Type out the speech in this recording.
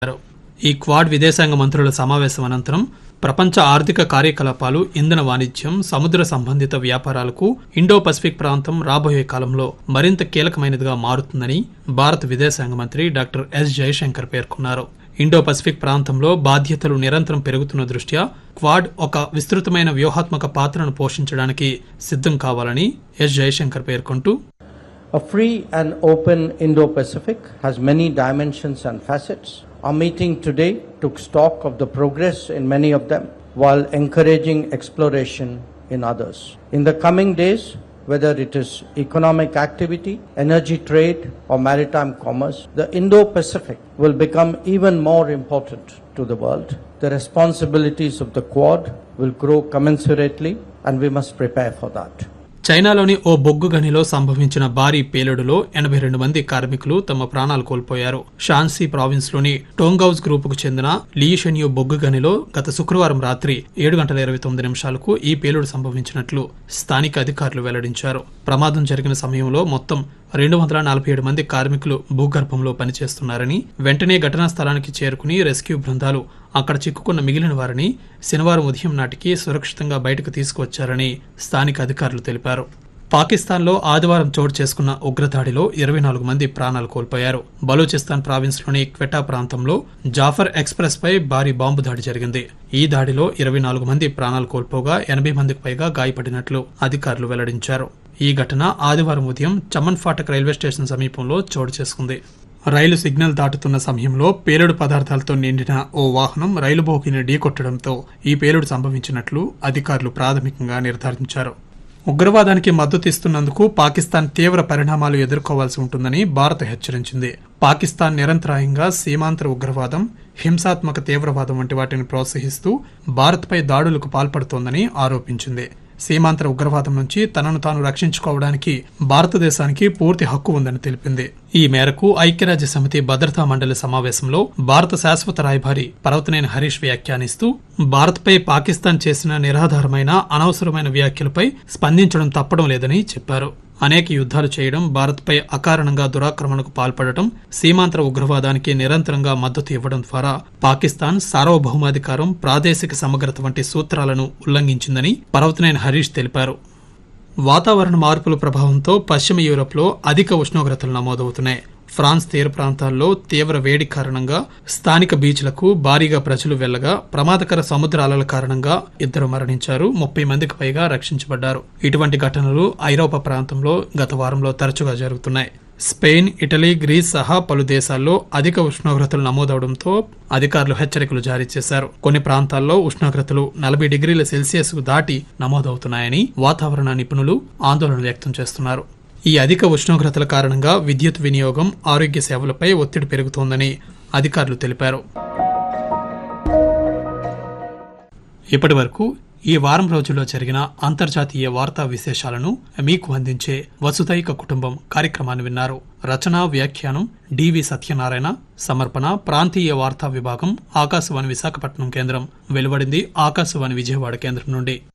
ఈ క్వాడ్ విదేశాంగ మంత్రుల సమావేశం అనంతరం ప్రపంచ ఆర్థిక కార్యకలాపాలు ఇంధన వాణిజ్యం సముద్ర సంబంధిత వ్యాపారాలకు ఇండో పసిఫిక్ ప్రాంతం రాబోయే కాలంలో మరింత కీలకమైనదిగా మారుతుందని భారత విదేశాంగ మంత్రి డాక్టర్ ఎస్ జయశంకర్ పేర్కొన్నారు ఇండో పసిఫిక్ ప్రాంతంలో బాధ్యతలు నిరంతరం పెరుగుతున్న దృష్ట్యా క్వాడ్ ఒక విస్తృతమైన వ్యూహాత్మక పాత్రను పోషించడానికి సిద్ధం కావాలని ఎస్ జయశంకర్ పేర్కొంటూ A free and open Indo Pacific has many dimensions and facets. Our meeting today took stock of the progress in many of them while encouraging exploration in others. In the coming days, whether it is economic activity, energy trade, or maritime commerce, the Indo Pacific will become even more important to the world. The responsibilities of the Quad will grow commensurately, and we must prepare for that. చైనాలోని ఓ బొగ్గు గనిలో సంభవించిన భారీ పేలుడులో ఎనభై రెండు మంది కార్మికులు తమ ప్రాణాలు కోల్పోయారు షాన్సీ ప్రావిన్స్ లోని టోంగౌస్ గ్రూపుకు చెందిన లీషెన్యూ బొగ్గు గనిలో గత శుక్రవారం రాత్రి ఏడు గంటల ఇరవై తొమ్మిది నిమిషాలకు ఈ పేలుడు సంభవించినట్లు స్థానిక అధికారులు వెల్లడించారు ప్రమాదం జరిగిన సమయంలో మొత్తం రెండు వందల నలభై ఏడు మంది కార్మికులు భూగర్భంలో పనిచేస్తున్నారని వెంటనే ఘటనా స్థలానికి చేరుకుని రెస్క్యూ బృందాలు అక్కడ చిక్కుకున్న మిగిలిన వారిని శనివారం ఉదయం నాటికి సురక్షితంగా బయటకు తీసుకువచ్చారని స్థానిక అధికారులు తెలిపారు పాకిస్తాన్లో ఆదివారం చోటు చేసుకున్న ఉగ్రదాడిలో ఇరవై నాలుగు మంది ప్రాణాలు కోల్పోయారు బలూచిస్తాన్ ప్రావిన్స్లోని క్వెటా ప్రాంతంలో జాఫర్ ఎక్స్ప్రెస్ పై భారీ బాంబు దాడి జరిగింది ఈ దాడిలో ఇరవై నాలుగు మంది ప్రాణాలు కోల్పోగా ఎనభై మందికి పైగా గాయపడినట్లు అధికారులు వెల్లడించారు ఈ ఘటన ఆదివారం ఉదయం చమన్ ఫాటక్ రైల్వే స్టేషన్ సమీపంలో చోటు చేసుకుంది రైలు సిగ్నల్ దాటుతున్న సమయంలో పేలుడు పదార్థాలతో నిండిన ఓ వాహనం రైలు బోగిని ఢీకొట్టడంతో ఈ పేలుడు సంభవించినట్లు అధికారులు ప్రాథమికంగా నిర్ధారించారు ఉగ్రవాదానికి మద్దతిస్తున్నందుకు పాకిస్తాన్ తీవ్ర పరిణామాలు ఎదుర్కోవాల్సి ఉంటుందని భారత్ హెచ్చరించింది పాకిస్తాన్ నిరంతరాయంగా సీమాంతర ఉగ్రవాదం హింసాత్మక తీవ్రవాదం వంటి వాటిని ప్రోత్సహిస్తూ భారత్పై దాడులకు పాల్పడుతోందని ఆరోపించింది సీమాంతర ఉగ్రవాదం నుంచి తనను తాను రక్షించుకోవడానికి భారతదేశానికి పూర్తి హక్కు ఉందని తెలిపింది ఈ మేరకు ఐక్యరాజ్య సమితి భద్రతా మండలి సమావేశంలో భారత శాశ్వత రాయబారి పర్వతనేని హరీష్ వ్యాఖ్యానిస్తూ భారత్పై పాకిస్తాన్ చేసిన నిరాధారమైన అనవసరమైన వ్యాఖ్యలపై స్పందించడం తప్పడం లేదని చెప్పారు అనేక యుద్ధాలు చేయడం భారత్పై అకారణంగా దురాక్రమణకు పాల్పడటం సీమాంతర ఉగ్రవాదానికి నిరంతరంగా మద్దతు ఇవ్వడం ద్వారా పాకిస్తాన్ సార్వభౌమాధికారం ప్రాదేశిక సమగ్రత వంటి సూత్రాలను ఉల్లంఘించిందని పర్వతనేని హరీష్ తెలిపారు వాతావరణ మార్పుల ప్రభావంతో పశ్చిమ యూరప్లో అధిక ఉష్ణోగ్రతలు నమోదవుతున్నాయి ఫ్రాన్స్ తీర ప్రాంతాల్లో తీవ్ర వేడి కారణంగా స్థానిక బీచ్లకు భారీగా ప్రజలు వెళ్లగా ప్రమాదకర సముద్ర అలల కారణంగా ఇద్దరు మరణించారు ముప్పై మందికి పైగా రక్షించబడ్డారు ఇటువంటి ఘటనలు ఐరోపా ప్రాంతంలో గత వారంలో తరచుగా జరుగుతున్నాయి స్పెయిన్ ఇటలీ గ్రీస్ సహా పలు దేశాల్లో అధిక ఉష్ణోగ్రతలు నమోదవడంతో అధికారులు హెచ్చరికలు జారీ చేశారు కొన్ని ప్రాంతాల్లో ఉష్ణోగ్రతలు నలభై డిగ్రీల సెల్సియస్ కు దాటి నమోదవుతున్నాయని వాతావరణ నిపుణులు ఆందోళన వ్యక్తం చేస్తున్నారు ఈ అధిక ఉష్ణోగ్రతల కారణంగా విద్యుత్ వినియోగం ఆరోగ్య సేవలపై ఒత్తిడి పెరుగుతోందని అధికారులు తెలిపారు ఇప్పటి వరకు ఈ వారం రోజుల్లో జరిగిన అంతర్జాతీయ వార్తా విశేషాలను మీకు అందించే వసుదైక కుటుంబం కార్యక్రమాన్ని విన్నారు రచన వ్యాఖ్యానం డివి సత్యనారాయణ సమర్పణ ప్రాంతీయ వార్తా విభాగం ఆకాశవాణి విశాఖపట్నం కేంద్రం వెలువడింది ఆకాశవాణి విజయవాడ కేంద్రం నుండి